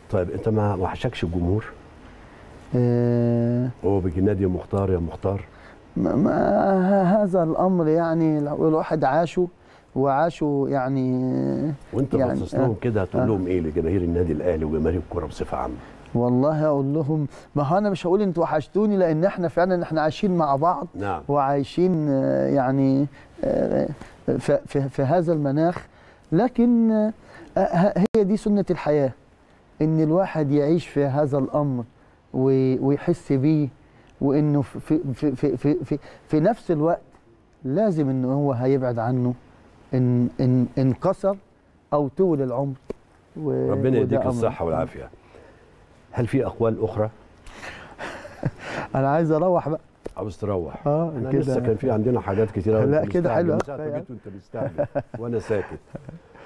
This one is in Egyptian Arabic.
طيب انت ما ما وحشكش الجمهور آه، هو بيجي نادي مختار يا مختار ما ما هذا الامر يعني لو الواحد عاشه وعاشه يعني وانت يعني باصص لهم آه. كده هتقول آه. لهم ايه لجماهير النادي الاهلي وجماهير الكوره بصفه عامه والله اقول لهم ما هو انا مش هقول انتوا وحشتوني لان احنا فعلا احنا عايشين مع بعض نعم وعايشين آه، يعني آه، في, في, في هذا المناخ لكن آه، هي دي سنة الحياة ان الواحد يعيش في هذا الامر و- ويحس بيه وانه في في في في في, في نفس الوقت لازم انه هو هيبعد عنه ان ان ان قصر او طول العمر و- ربنا وده يديك أمر. الصحه والعافيه هل في اقوال اخرى انا عايز اروح بقى عاوز تروح اه انا كده لسه كان في عندنا حاجات كتيره لا وأنت كده مستعجل. حلو. من ساعة ما جيت وانت مستعجل وانا ساكت